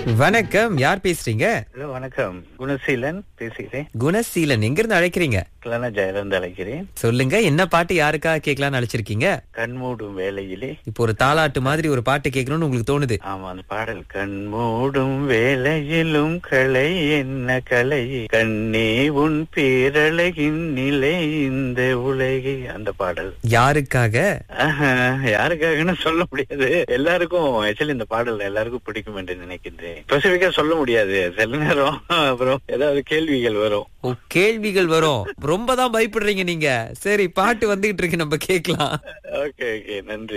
வணக்கம் யார் பேசுறீங்க ஹலோ வணக்கம் குணசீலன் பேசுகிறேன் குணசீலன் எங்க இருந்து அழைக்கிறீங்க கிளன ஜெயலந்து அழைக்கிறேன் சொல்லுங்க என்ன பாட்டு யாருக்காக கேட்கலாம்னு அழைச்சிருக்கீங்க கண்மூடும் வேளையிலே இப்போ ஒரு தாலாட்டு மாதிரி ஒரு பாட்டு கேட்கணும்னு உங்களுக்கு தோணுது ஆமா அந்த பாடல் கண்மூடும் வேளையிலும் கலை என்ன கலை கண்ணே உன் பேரழகின் நிலை இந்த உலகை அந்த பாடல் யாருக்காக ஆஹா, யாருக்காகன்னு சொல்ல முடியாது எல்லாருக்கும் ஆக்சுவலி இந்த பாடல் எல்லாருக்கும் பிடிக்கும் என்று நினைக்கின்றேன் ஸ்பெசிபிக்கா சொல்ல முடியாது சில நேரம் அப்புறம் ஏதாவது கேள்விகள் வரும் ஓ கேள்விகள் வரும் ரொம்ப தான் பயப்படுறீங்க நீங்க சரி பாட்டு வந்துகிட்டு இருக்கு நம்ம கேட்கலாம் ஓகே ஓகே நன்றி